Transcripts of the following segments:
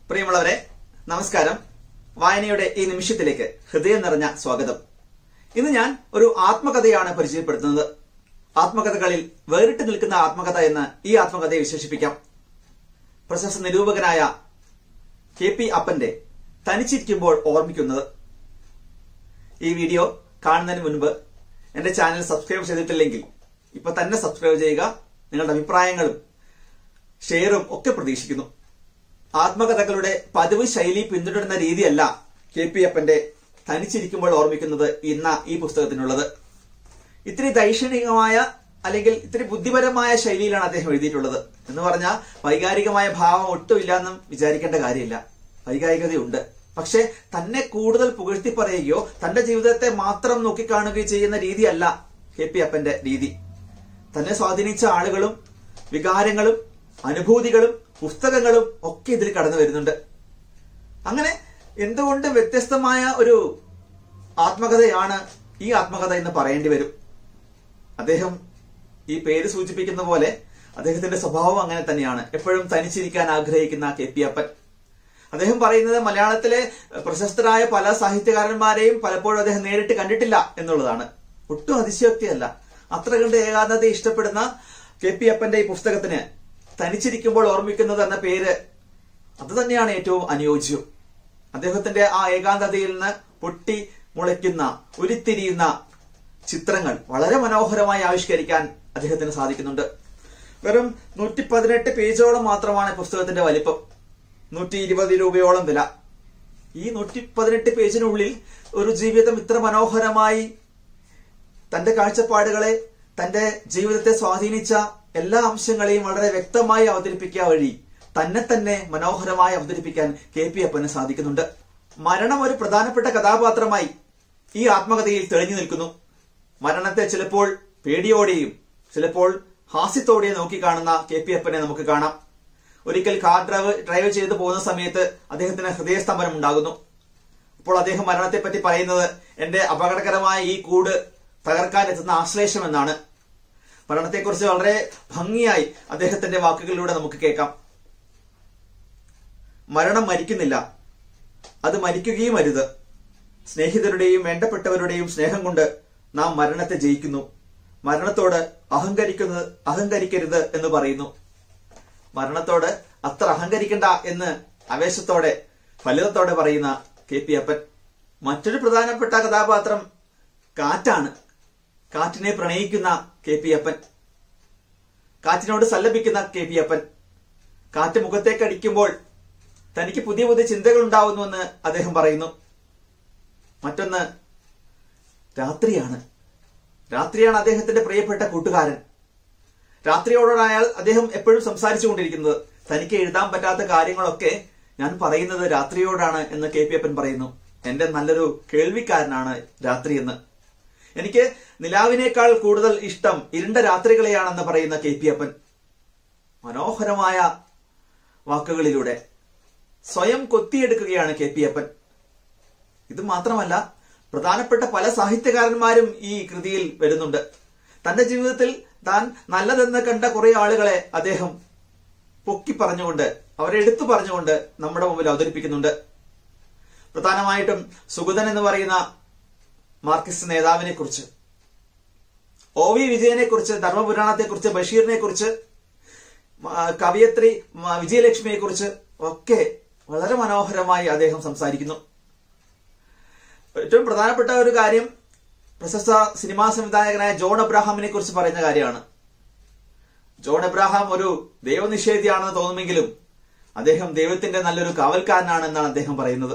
പ്രിയമുള്ളവരെ നമസ്കാരം വായനയുടെ ഈ നിമിഷത്തിലേക്ക് ഹൃദയം നിറഞ്ഞ സ്വാഗതം ഇന്ന് ഞാൻ ഒരു ആത്മകഥയാണ് പരിചയപ്പെടുത്തുന്നത് ആത്മകഥകളിൽ വേറിട്ട് നിൽക്കുന്ന ആത്മകഥ എന്ന് ഈ ആത്മകഥയെ വിശേഷിപ്പിക്കാം പ്രശസ്ത നിരൂപകനായ കെ പി അപ്പന്റെ തനിച്ചിരിക്കുമ്പോൾ ഓർമ്മിക്കുന്നത് ഈ വീഡിയോ കാണുന്നതിന് മുൻപ് എന്റെ ചാനൽ സബ്സ്ക്രൈബ് ചെയ്തിട്ടില്ലെങ്കിൽ ഇപ്പൊ തന്നെ സബ്സ്ക്രൈബ് ചെയ്യുക നിങ്ങളുടെ അഭിപ്രായങ്ങളും ഷെയറും ഒക്കെ പ്രതീക്ഷിക്കുന്നു ആത്മകഥകളുടെ പതിവ് ശൈലി പിന്തുടരുന്ന രീതിയല്ല കെ പി അപ്പന്റെ തനിച്ചിരിക്കുമ്പോൾ ഓർമ്മിക്കുന്നത് ഇന്ന ഈ പുസ്തകത്തിനുള്ളത് ഇത്തിരി ദൈക്ഷണികമായ അല്ലെങ്കിൽ ഇത്തിരി ബുദ്ധിപരമായ ശൈലിയിലാണ് അദ്ദേഹം എഴുതിയിട്ടുള്ളത് എന്ന് പറഞ്ഞാൽ വൈകാരികമായ ഭാവം ഒട്ടുമില്ല എന്നും വിചാരിക്കേണ്ട കാര്യമില്ല വൈകാരികതയുണ്ട് പക്ഷെ തന്നെ കൂടുതൽ പുകഴ്ത്തി പറയുകയോ തന്റെ ജീവിതത്തെ മാത്രം നോക്കിക്കാണുകയോ ചെയ്യുന്ന രീതിയല്ല കെ പി അപ്പന്റെ രീതി തന്നെ സ്വാധീനിച്ച ആളുകളും വികാരങ്ങളും അനുഭൂതികളും പുസ്തകങ്ങളും ഒക്കെ ഇതിൽ കടന്നു വരുന്നുണ്ട് അങ്ങനെ എന്തുകൊണ്ടും വ്യത്യസ്തമായ ഒരു ആത്മകഥയാണ് ഈ ആത്മകഥ എന്ന് പറയേണ്ടി വരും അദ്ദേഹം ഈ പേര് സൂചിപ്പിക്കുന്ന പോലെ അദ്ദേഹത്തിന്റെ സ്വഭാവം അങ്ങനെ തന്നെയാണ് എപ്പോഴും തനിച്ചിരിക്കാൻ ആഗ്രഹിക്കുന്ന കെ പി അപ്പൻ അദ്ദേഹം പറയുന്നത് മലയാളത്തിലെ പ്രശസ്തരായ പല സാഹിത്യകാരന്മാരെയും പലപ്പോഴും അദ്ദേഹം നേരിട്ട് കണ്ടിട്ടില്ല എന്നുള്ളതാണ് ഒട്ടും അതിശയോക്തിയല്ല അത്ര കണ്ട് ഏകാന്തത ഇഷ്ടപ്പെടുന്ന കെ പി അപ്പന്റെ ഈ പുസ്തകത്തിന് തനിച്ചിരിക്കുമ്പോൾ ഓർമ്മിക്കുന്നത് എന്ന പേര് അത് തന്നെയാണ് ഏറ്റവും അനുയോജ്യം അദ്ദേഹത്തിന്റെ ആ ഏകാന്തതയിൽ നിന്ന് പൊട്ടി മുളയ്ക്കുന്ന ഉരുത്തിരിയുന്ന ചിത്രങ്ങൾ വളരെ മനോഹരമായി ആവിഷ്കരിക്കാൻ അദ്ദേഹത്തിന് സാധിക്കുന്നുണ്ട് വെറും നൂറ്റി പതിനെട്ട് പേജോളം മാത്രമാണ് പുസ്തകത്തിന്റെ വലിപ്പം നൂറ്റി ഇരുപത് രൂപയോളം വില ഈ നൂറ്റി പതിനെട്ട് പേജിനുള്ളിൽ ഒരു ജീവിതം ഇത്ര മനോഹരമായി തന്റെ കാഴ്ചപ്പാടുകളെ തന്റെ ജീവിതത്തെ സ്വാധീനിച്ച എല്ലാ അംശങ്ങളെയും വളരെ വ്യക്തമായി അവതരിപ്പിക്കുക വഴി തന്നെ തന്നെ മനോഹരമായി അവതരിപ്പിക്കാൻ കെ പി അപ്പന് സാധിക്കുന്നുണ്ട് മരണം ഒരു പ്രധാനപ്പെട്ട കഥാപാത്രമായി ഈ ആത്മകഥയിൽ തെളിഞ്ഞു നിൽക്കുന്നു മരണത്തെ ചിലപ്പോൾ പേടിയോടെയും ചിലപ്പോൾ ഹാസ്യത്തോടെയും നോക്കിക്കാണുന്ന കെ പി അപ്പനെ നമുക്ക് കാണാം ഒരിക്കൽ കാർ ഡ്രൈവ് ഡ്രൈവ് ചെയ്തു പോകുന്ന സമയത്ത് അദ്ദേഹത്തിന് ഹൃദയസ്തംഭനം ഉണ്ടാകുന്നു അപ്പോൾ അദ്ദേഹം മരണത്തെപ്പറ്റി പറയുന്നത് എന്റെ അപകടകരമായ ഈ കൂട് തകർക്കാൻ എത്തുന്ന ആശ്ലേഷം എന്നാണ് മരണത്തെക്കുറിച്ച് വളരെ ഭംഗിയായി അദ്ദേഹത്തിന്റെ വാക്കുകളിലൂടെ നമുക്ക് കേൾക്കാം മരണം മരിക്കുന്നില്ല അത് മരിക്കുകയും അരുത് സ്നേഹിതരുടെയും വേണ്ടപ്പെട്ടവരുടെയും സ്നേഹം കൊണ്ട് നാം മരണത്തെ ജയിക്കുന്നു മരണത്തോട് അഹങ്കരിക്കുന്നത് അഹങ്കരിക്കരുത് എന്ന് പറയുന്നു മരണത്തോട് അത്ര അഹങ്കരിക്കണ്ട എന്ന് ആവേശത്തോടെ ഫലിതത്തോടെ പറയുന്ന കെ പി അപ്പൻ മറ്റൊരു പ്രധാനപ്പെട്ട കഥാപാത്രം കാറ്റാണ് കാറ്റിനെ പ്രണയിക്കുന്ന കെ പി അപ്പൻ കാറ്റിനോട് സല്ലപിക്കുന്ന കെ പി അപ്പൻ കാറ്റ് മുഖത്തേക്ക് അടിക്കുമ്പോൾ തനിക്ക് പുതിയ പുതിയ ചിന്തകൾ ഉണ്ടാവുന്നുവെന്ന് അദ്ദേഹം പറയുന്നു മറ്റൊന്ന് രാത്രിയാണ് രാത്രിയാണ് അദ്ദേഹത്തിന്റെ പ്രിയപ്പെട്ട കൂട്ടുകാരൻ രാത്രിയോടായാൽ അദ്ദേഹം എപ്പോഴും സംസാരിച്ചുകൊണ്ടിരിക്കുന്നത് തനിക്ക് എഴുതാൻ പറ്റാത്ത കാര്യങ്ങളൊക്കെ ഞാൻ പറയുന്നത് രാത്രിയോടാണ് എന്ന് കെ പി അപ്പൻ പറയുന്നു എന്റെ നല്ലൊരു കേൾവിക്കാരനാണ് രാത്രി എന്ന് എനിക്ക് നിലാവിനേക്കാൾ കൂടുതൽ ഇഷ്ടം ഇരുണ്ട രാത്രികളെയാണെന്ന് പറയുന്ന കെ പി അപ്പൻ മനോഹരമായ വാക്കുകളിലൂടെ സ്വയം കൊത്തിയെടുക്കുകയാണ് കെ പി അപ്പൻ ഇത് മാത്രമല്ല പ്രധാനപ്പെട്ട പല സാഹിത്യകാരന്മാരും ഈ കൃതിയിൽ വരുന്നുണ്ട് തന്റെ ജീവിതത്തിൽ താൻ നല്ലതെന്ന് കണ്ട കുറെ ആളുകളെ അദ്ദേഹം പൊക്കി പറഞ്ഞുകൊണ്ട് അവരെ എടുത്തു പറഞ്ഞുകൊണ്ട് നമ്മുടെ മുമ്പിൽ അവതരിപ്പിക്കുന്നുണ്ട് പ്രധാനമായിട്ടും സുഗതൻ എന്ന് പറയുന്ന മാർക്സിസ്റ്റ് നേതാവിനെ കുറിച്ച് ഒ വി വിജയനെ കുറിച്ച് ധർമ്മപുരാണത്തെ കുറിച്ച് ബഷീറിനെ കുറിച്ച് കവിയത്രി വിജയലക്ഷ്മിയെ കുറിച്ച് ഒക്കെ വളരെ മനോഹരമായി അദ്ദേഹം സംസാരിക്കുന്നു ഏറ്റവും പ്രധാനപ്പെട്ട ഒരു കാര്യം പ്രശസ്ത സിനിമാ സംവിധായകനായ ജോൺ എബ്രാഹാമിനെ കുറിച്ച് പറയുന്ന കാര്യമാണ് ജോൺ എബ്രാഹാം ഒരു ദൈവനിഷേധിയാണെന്ന് തോന്നുമെങ്കിലും അദ്ദേഹം ദൈവത്തിന്റെ നല്ലൊരു കാവൽക്കാരനാണ് എന്നാണ് അദ്ദേഹം പറയുന്നത്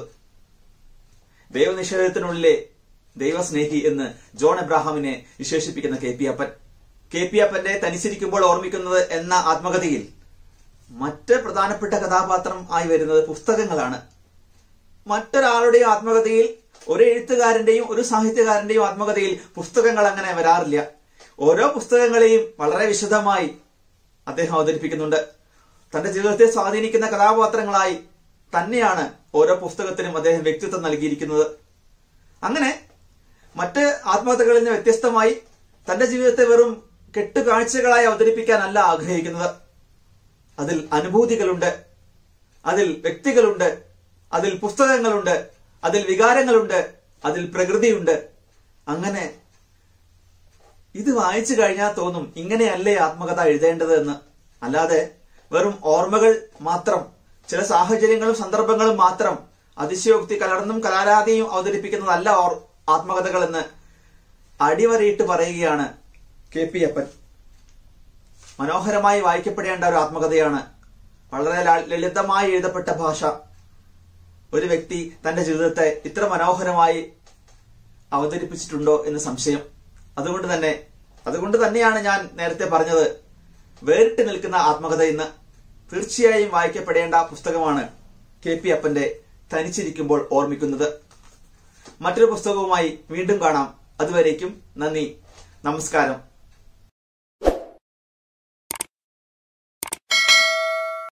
ദൈവനിഷേധത്തിനുള്ളിലെ ദൈവസ്നേഹി എന്ന് ജോൺ എബ്രാഹാമിനെ വിശേഷിപ്പിക്കുന്ന K P Appan K P അപ്പന്റെ തനിച്ചിരിക്കുമ്പോൾ ഓർമ്മിക്കുന്നത് എന്ന ആത്മകഥയിൽ മറ്റ് പ്രധാനപ്പെട്ട കഥാപാത്രം ആയി വരുന്നത് പുസ്തകങ്ങളാണ് മറ്റൊരാളുടെയും ആത്മകഥയിൽ ഒരു എഴുത്തുകാരന്റെയും ഒരു സാഹിത്യകാരന്റെയും ആത്മകഥയിൽ പുസ്തകങ്ങൾ അങ്ങനെ വരാറില്ല ഓരോ പുസ്തകങ്ങളെയും വളരെ വിശദമായി അദ്ദേഹം അവതരിപ്പിക്കുന്നുണ്ട് തന്റെ ജീവിതത്തെ സ്വാധീനിക്കുന്ന കഥാപാത്രങ്ങളായി തന്നെയാണ് ഓരോ പുസ്തകത്തിനും അദ്ദേഹം വ്യക്തിത്വം നൽകിയിരിക്കുന്നത് അങ്ങനെ മറ്റ് ആത്മകഥകളിൽ നിന്ന് വ്യത്യസ്തമായി തന്റെ ജീവിതത്തെ വെറും കെട്ടുകാഴ്ചകളായി അവതരിപ്പിക്കാനല്ല ആഗ്രഹിക്കുന്നത് അതിൽ അനുഭൂതികളുണ്ട് അതിൽ വ്യക്തികളുണ്ട് അതിൽ പുസ്തകങ്ങളുണ്ട് അതിൽ വികാരങ്ങളുണ്ട് അതിൽ പ്രകൃതിയുണ്ട് അങ്ങനെ ഇത് വായിച്ചു കഴിഞ്ഞാൽ തോന്നും ഇങ്ങനെയല്ലേ ആത്മകഥ എഴുതേണ്ടത് എന്ന് അല്ലാതെ വെറും ഓർമ്മകൾ മാത്രം ചില സാഹചര്യങ്ങളും സന്ദർഭങ്ങളും മാത്രം അതിശയോക്തി കലർന്നും കലാരാധിയും അവതരിപ്പിക്കുന്നതല്ല ഓർ ആത്മകഥകൾ എന്ന് അടിവരയിട്ട് പറയുകയാണ് കെ പി അപ്പൻ മനോഹരമായി വായിക്കപ്പെടേണ്ട ഒരു ആത്മകഥയാണ് വളരെ ലാ- ലളിതമായി എഴുതപ്പെട്ട ഭാഷ ഒരു വ്യക്തി തന്റെ ജീവിതത്തെ ഇത്ര മനോഹരമായി അവതരിപ്പിച്ചിട്ടുണ്ടോ എന്ന് സംശയം അതുകൊണ്ട് തന്നെ അതുകൊണ്ട് തന്നെയാണ് ഞാൻ നേരത്തെ പറഞ്ഞത് വേറിട്ട് നിൽക്കുന്ന ആത്മകഥ ഇന്ന് തീർച്ചയായും വായിക്കപ്പെടേണ്ട പുസ്തകമാണ് കെ പി അപ്പന്റെ തനിച്ചിരിക്കുമ്പോൾ ഓർമ്മിക്കുന്നത് മറ്റൊരു പുസ്തകവുമായി വീണ്ടും കാണാം അതുവരേക്കും നന്ദി നമസ്കാരം